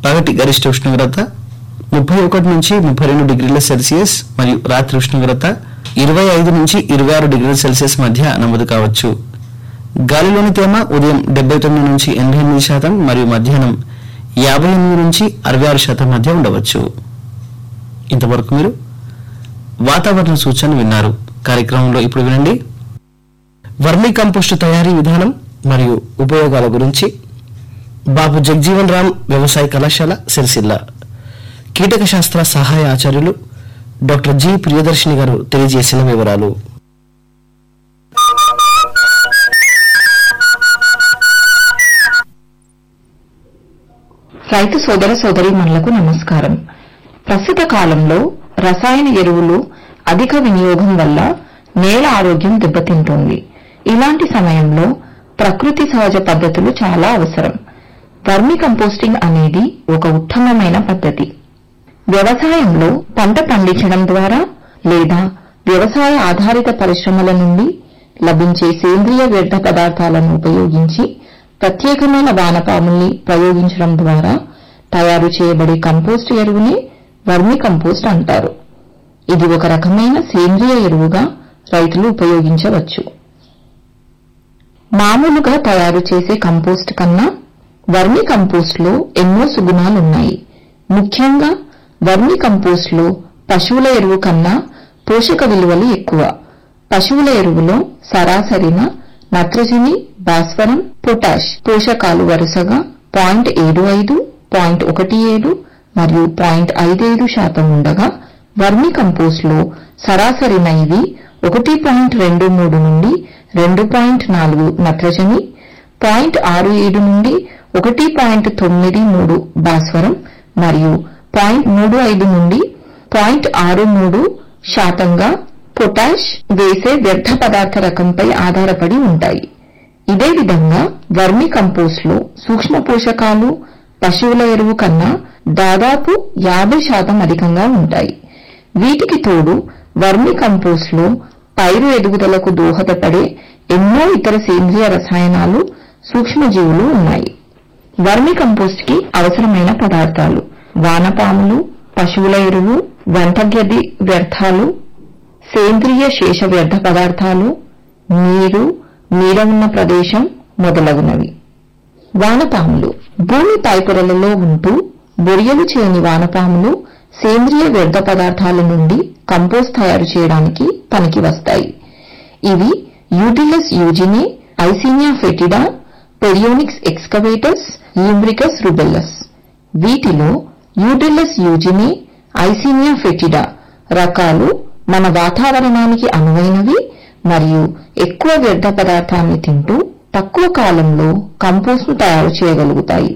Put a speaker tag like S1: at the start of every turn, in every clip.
S1: పగటి గరిష్ట ఉష్ణోగ్రత ముప్పై ఒకటి నుంచి ముప్పై రెండు డిగ్రీల సెల్సియస్ మరియు రాత్రి ఉష్ణోగ్రత ఇరవై ఐదు నుంచి ఇరవై ఆరు డిగ్రీల సెల్సియస్ మధ్య నమోదు కావచ్చు గాలిలోని తేమ ఉదయం డెబ్బై తొమ్మిది నుంచి ఎనభై ఎనిమిది శాతం మరియు మధ్యాహ్నం యాభై ఎనిమిది నుంచి అరవై ఆరు శాతం మధ్య ఉండవచ్చు ఇంతవరకు మీరు వాతావరణ సూచన విన్నారు కార్యక్రమంలో ఇప్పుడు వినండి వర్మీ కంపోస్ట్ తయారీ విధానం మరియు ఉపయోగాల గురించి బాబు జగ్జీవన్ రామ్ వ్యవసాయ కళాశాల సిరిసిల్ల కీటక శాస్త్ర సహాయ ఆచార్యులు డాక్టర్ జి ప్రియదర్శిని గారు తెలియజేసిన వివరాలు
S2: రైతు సోదర సోదరీమణులకు నమస్కారం ప్రస్తుత కాలంలో రసాయన ఎరువులు అధిక వినియోగం వల్ల నేల ఆరోగ్యం దెబ్బతింటోంది ఇలాంటి సమయంలో ప్రకృతి సహజ పద్ధతులు చాలా అవసరం వర్మి కంపోస్టింగ్ అనేది ఒక ఉత్తమమైన పద్ధతి వ్యవసాయంలో పంట పండించడం ద్వారా లేదా వ్యవసాయ ఆధారిత పరిశ్రమల నుండి లభించే సేంద్రియ వ్యర్థ పదార్థాలను ఉపయోగించి ప్రత్యేకమైన వానపాముల్ని ప్రయోగించడం ద్వారా తయారు చేయబడే కంపోస్ట్ ఎరువుని వర్మి కంపోస్ట్ అంటారు ఇది ఒక రకమైన సేంద్రియ ఎరువుగా రైతులు ఉపయోగించవచ్చు మామూలుగా తయారు చేసే కంపోస్ట్ కన్నా వర్మి కంపోస్ట్ లో ఎన్నో సుగుణాలున్నాయి ముఖ్యంగా వర్మి కంపోస్ట్ లో పశువుల ఎరువు కన్నా పోషక విలువలు ఎక్కువ పశువుల ఎరువులో సరాసరిన నత్రజని భాస్వరం పొటాష్ పోషకాలు వరుసగా పాయింట్ ఏడు ఐదు పాయింట్ ఒకటి ఏడు మరియు పాయింట్ ఐదైదు శాతం ఉండగా వర్మి కంపోస్ట్ లో సరాసరిన ఇవి ఒకటి పాయింట్ రెండు మూడు నుండి రెండు పాయింట్ నాలుగు నత్రజని పాయింట్ ఆరు ఏడు నుండి ఒకటి పాయింట్ తొమ్మిది మూడు భాస్వరం మరియు పాయింట్ మూడు ఐదు నుండి పాయింట్ ఆరు మూడు శాతంగా పొటాష్ వేసే వ్యర్థ పదార్థ రకంపై ఆధారపడి ఉంటాయి ఇదే విధంగా వర్మి కంపోస్ట్ లో సూక్ష్మ పోషకాలు పశువుల ఎరువు కన్నా దాదాపు యాభై శాతం అధికంగా ఉంటాయి వీటికి తోడు వర్మి కంపోస్ట్ లో పైరు ఎదుగుదలకు దోహదపడే ఎన్నో ఇతర సేంద్రియ రసాయనాలు సూక్ష్మజీవులు ఉన్నాయి వర్మి కంపోస్ట్ కి అవసరమైన పదార్థాలు వానపాములు పశువుల ఎరువు వంటగది వ్యర్థాలు సేంద్రియ శేష వ్యర్థ పదార్థాలు నీరు నీడ ఉన్న ప్రదేశం మొదలగునవి వానపాములు భూమి పైపొరలలో ఉంటూ బొరియలు చేయని వానపాములు సేంద్రియ వ్యర్థ పదార్థాల నుండి కంపోస్ట్ తయారు చేయడానికి పనికి వస్తాయి ఇవి యూటిలస్ యూజిని ఐసీనియా ఫెటిడా పెరియోనిక్స్ ఎక్స్కవేటస్ లింబ్రికస్ రుబెల్లస్ వీటిలో యూటిలస్ యూజిని ఐసీనియా ఫెటిడా రకాలు మన వాతావరణానికి అనువైనవి మరియు ఎక్కువ వ్యర్థ పదార్థాన్ని తింటూ తక్కువ కాలంలో కంపోస్ట్ ను తయారు చేయగలుగుతాయి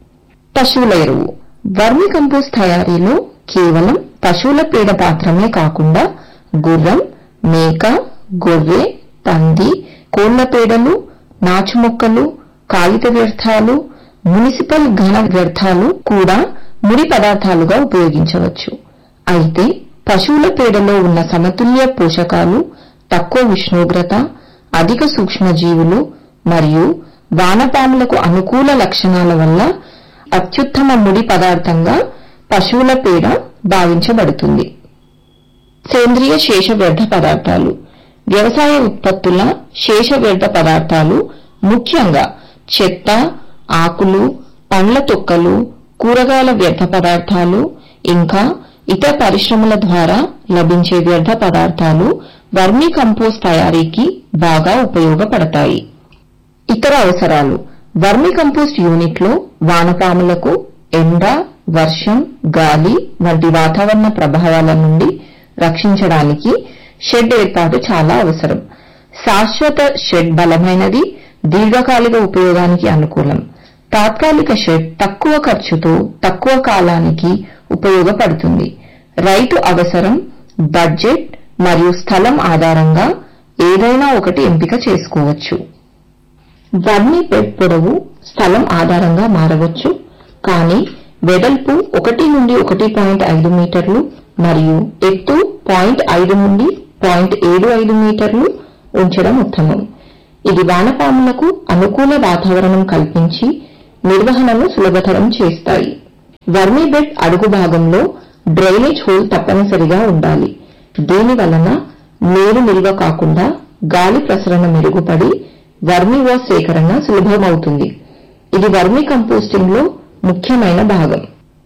S2: పశువుల ఎరువు వర్మి కంపోస్ట్ తయారీలో కేవలం పశువుల పేడ మాత్రమే కాకుండా గుర్రం మేక గొర్రె పంది కోళ్ల పేడలు నాచు మొక్కలు కాగిత వ్యర్థాలు మునిసిపల్ ఘన వ్యర్థాలు కూడా ముడి పదార్థాలుగా ఉపయోగించవచ్చు అయితే పశువుల పేడలో ఉన్న సమతుల్య పోషకాలు తక్కువ ఉష్ణోగ్రత అధిక సూక్ష్మజీవులు మరియు వానపాములకు అనుకూల లక్షణాల వల్ల అత్యుత్తమ ముడి పదార్థంగా పశువుల పేడ భావించబడుతుంది సేంద్రియ శేష వ్యర్థ పదార్థాలు వ్యవసాయ ఉత్పత్తుల శేష వ్యర్థ పదార్థాలు ముఖ్యంగా చెత్త ఆకులు పండ్ల తొక్కలు కూరగాయల వ్యర్థ పదార్థాలు ఇంకా ఇతర పరిశ్రమల ద్వారా లభించే వ్యర్థ పదార్థాలు వర్మీ కంపోస్ట్ తయారీకి బాగా ఉపయోగపడతాయి ఇతర అవసరాలు వర్మి కంపోస్ట్ యూనిట్ లో వానపాములకు ఎండ వర్షం గాలి వంటి వాతావరణ ప్రభావాల నుండి రక్షించడానికి షెడ్ ఏర్పాటు చాలా అవసరం శాశ్వత షెడ్ బలమైనది దీర్ఘకాలిక ఉపయోగానికి అనుకూలం తాత్కాలిక షెడ్ తక్కువ ఖర్చుతో తక్కువ కాలానికి ఉపయోగపడుతుంది రైతు అవసరం బడ్జెట్ మరియు స్థలం ఆధారంగా ఏదైనా ఒకటి ఎంపిక చేసుకోవచ్చు వర్మి బెడ్ పొడవు స్థలం ఆధారంగా మారవచ్చు కానీ వెడల్పు ఒకటి నుండి ఒకటి పాయింట్ ఐదు మీటర్లు మరియు ఎత్తు పాయింట్ ఐదు నుండి పాయింట్ ఏడు ఐదు మీటర్లు ఉంచడం ఉత్తమం ఇది వానపాములకు అనుకూల వాతావరణం కల్పించి నిర్వహణను సులభతరం చేస్తాయి వర్మీ బెడ్ అడుగు భాగంలో డ్రైనేజ్ హోల్ తప్పనిసరిగా ఉండాలి దీని వలన నీరు నిల్వ కాకుండా గాలి ప్రసరణ మెరుగుపడి వర్మీ వాష్ సేకరణ సులభమవుతుంది ఇది వర్మీ కంపోస్టింగ్ లో ముఖ్యమైన భాగం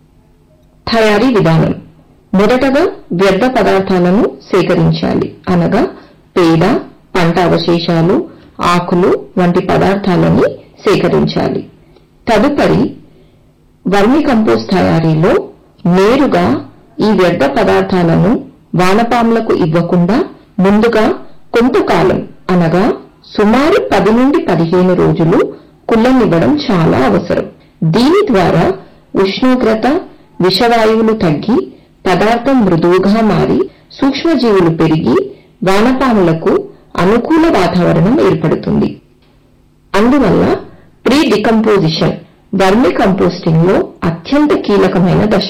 S2: తయారీ విధానం మొదటగా వ్యర్థ పదార్థాలను సేకరించాలి అనగా పేడ పంట అవశేషాలు ఆకులు వంటి పదార్థాలని సేకరించాలి తదుపరి వర్మి కంపోస్ట్ తయారీలో నేరుగా ఈ వ్యర్థ పదార్థాలను వానపాములకు ఇవ్వకుండా ముందుగా కొంతకాలం అనగా సుమారు పది నుండి పదిహేను రోజులు కుళ్ళనివ్వడం చాలా అవసరం దీని ద్వారా ఉష్ణోగ్రత విషవాయువులు తగ్గి పదార్థం మృదువుగా మారి సూక్ష్మజీవులు పెరిగి వానపాములకు అనుకూల వాతావరణం ఏర్పడుతుంది అందువల్ల ప్రీ డికంపోజిషన్ వర్మి కంపోస్టింగ్ లో అత్యంత కీలకమైన దశ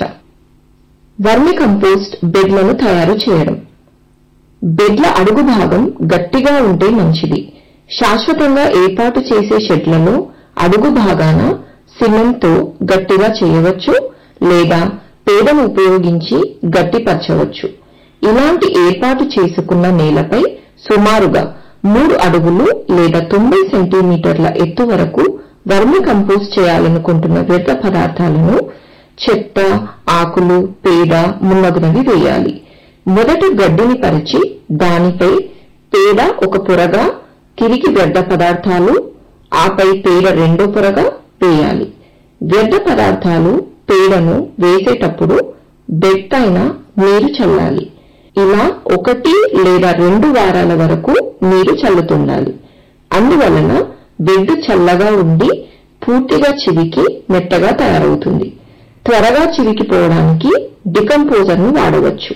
S2: వర్మి కంపోస్ట్ బెడ్లను తయారు చేయడం బెడ్ల అడుగు భాగం గట్టిగా ఉంటే మంచిది శాశ్వతంగా ఏర్పాటు చేసే షెడ్లలో అడుగు భాగాన సిమెంట్తో గట్టిగా చేయవచ్చు లేదా పేడను ఉపయోగించి గట్టిపరచవచ్చు ఇలాంటి ఏర్పాటు చేసుకున్న నేలపై సుమారుగా మూడు అడుగులు లేదా తొంభై సెంటీమీటర్ల ఎత్తు వరకు వర్మి కంపోస్ట్ చేయాలనుకుంటున్న వ్యర్థ పదార్థాలను చెత్త ఆకులు పేడ మున్నగునవి వేయాలి మొదట గడ్డిని పరిచి దానిపై పేడ ఒక పొరగా తిరిగి వ్యర్థ పదార్థాలు ఆపై పేడ రెండో పొరగా వేయాలి వ్యర్థ పదార్థాలు పేడను వేసేటప్పుడు బెడ్ పైన నీరు చల్లాలి ఇలా ఒకటి లేదా రెండు వారాల వరకు నీరు చల్లుతుండాలి అందువలన బెడ్ చల్లగా ఉండి పూర్తిగా చివికి మెత్తగా తయారవుతుంది త్వరగా చివికిపోవడానికి డికంపోజర్ ను వాడవచ్చు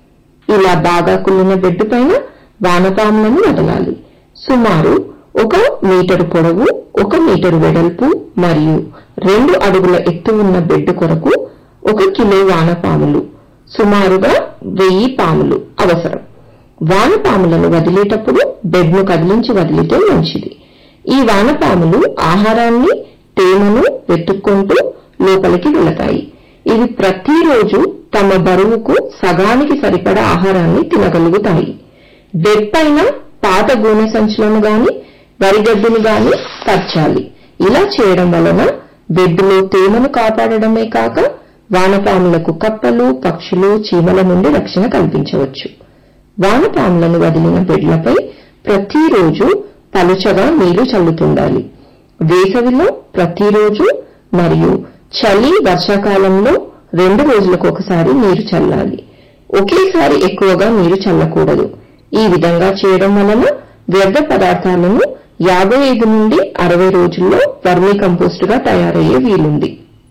S2: ఇలా బాగా కుళ్ళిన బెడ్ పైన వానపాములను వదలాలి సుమారు ఒక మీటరు పొడవు ఒక మీటరు వెడల్పు మరియు రెండు అడుగుల ఎత్తు ఉన్న బెడ్ కొరకు ఒక కిలో వానపాములు సుమారుగా వెయ్యి పాములు అవసరం వానపాములను వదిలేటప్పుడు బెడ్ ను కదిలించి వదిలితే మంచిది ఈ వానపాములు ఆహారాన్ని తేమను వెతుక్కుంటూ లోపలికి వెళతాయి ఇవి ప్రతిరోజు తమ బరువుకు సగానికి సరిపడా ఆహారాన్ని తినగలుగుతాయి బెడ్ పైన పాత గోనె సంచులను గాని వరిగడ్డిని గాని పరచాలి ఇలా చేయడం వలన బెడ్లో తేమను కాపాడడమే కాక వానపాములకు కప్పలు పక్షులు చీమల నుండి రక్షణ కల్పించవచ్చు వానపాములను వదిలిన బెడ్లపై ప్రతిరోజు పలుచగా నీరు చల్లుతుండాలి వేసవిలో ప్రతిరోజు మరియు చలి వర్షాకాలంలో రెండు రోజులకు ఒకసారి నీరు చల్లాలి ఒకేసారి ఎక్కువగా నీరు చల్లకూడదు ఈ విధంగా చేయడం వలన వ్యర్థ పదార్థాలను యాభై ఐదు నుండి అరవై రోజుల్లో వర్మీ కంపోస్ట్ గా తయారయ్యే వీలుంది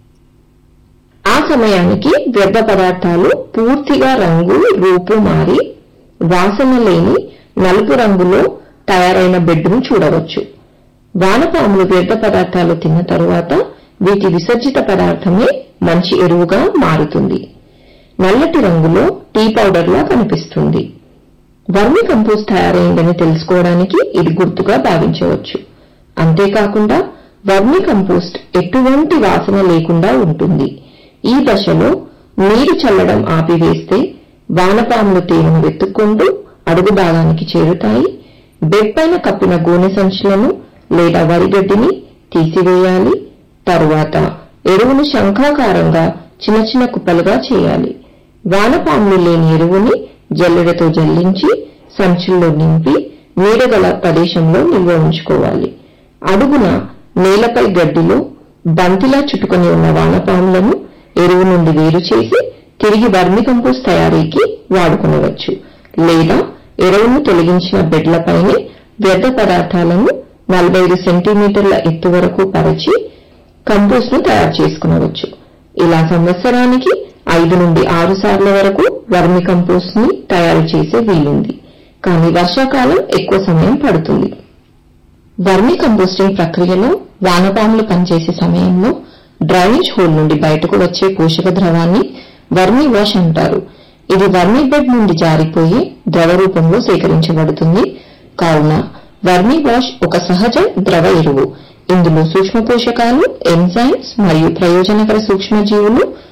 S2: ఆ సమయానికి వ్యర్థ పదార్థాలు పూర్తిగా రంగు రూపు మారి వాసన లేని నలుపు రంగులో తయారైన బెడ్డును చూడవచ్చు వానపాములు వ్యర్థ పదార్థాలు తిన్న తరువాత వీటి విసర్జిత పదార్థమే మంచి ఎరువుగా మారుతుంది నల్లటి రంగులో టీ పౌడర్ లా కనిపిస్తుంది వర్మి కంపోస్ట్ తయారైందని తెలుసుకోవడానికి ఇది గుర్తుగా భావించవచ్చు అంతేకాకుండా వర్మి కంపోస్ట్ ఎటువంటి వాసన లేకుండా ఉంటుంది ఈ దశలో నీరు చల్లడం ఆపివేస్తే వానపాములు తేనెను వెతుక్కుంటూ అడుగు భాగానికి చేరుతాయి బెడ్ పైన కప్పిన గోనె సంచులను లేదా వరిగడ్డిని తీసివేయాలి తరువాత ఎరువును శంఖాకారంగా చిన్న చిన్న కుప్పలుగా చేయాలి వానపాములు లేని ఎరువుని జల్లెడతో జల్లించి సంచుల్లో నింపి నీడగల ప్రదేశంలో నిల్వ ఉంచుకోవాలి అడుగున నేలపై గడ్డిలో బంతిలా చుట్టుకొని ఉన్న వానపాములను ఎరువు నుండి వేరు చేసి తిరిగి వర్మి కంపోస్ట్ తయారీకి వాడుకునవచ్చు లేదా ఎరువును తొలగించిన బెడ్లపైనే వ్యర్థ పదార్థాలను నలభై ఐదు సెంటీమీటర్ల ఎత్తు వరకు పరిచి కంపోస్ట్ ను తయారు చేసుకునవచ్చు ఇలా సంవత్సరానికి ఐదు నుండి ఆరు సార్ల వరకు వర్మి కంపోస్ట్ ని తయారు చేసే వీలుంది కానీ వర్షాకాలం ఎక్కువ సమయం పడుతుంది వర్మి కంపోస్టింగ్ ప్రక్రియలో వానపాములు పనిచేసే సమయంలో డ్రైనేజ్ హోల్ నుండి బయటకు వచ్చే పోషక ద్రవాన్ని వర్మి వాష్ అంటారు ఇది వర్మి బెడ్ నుండి జారిపోయి ద్రవ రూపంలో సేకరించబడుతుంది కావున వర్మి వాష్ ఒక సహజ ద్రవ ఎరువు ఇందులో సూక్ష్మ పోషకాలు ఎంజైమ్స్ మరియు ప్రయోజనకర సూక్ష్మజీవులు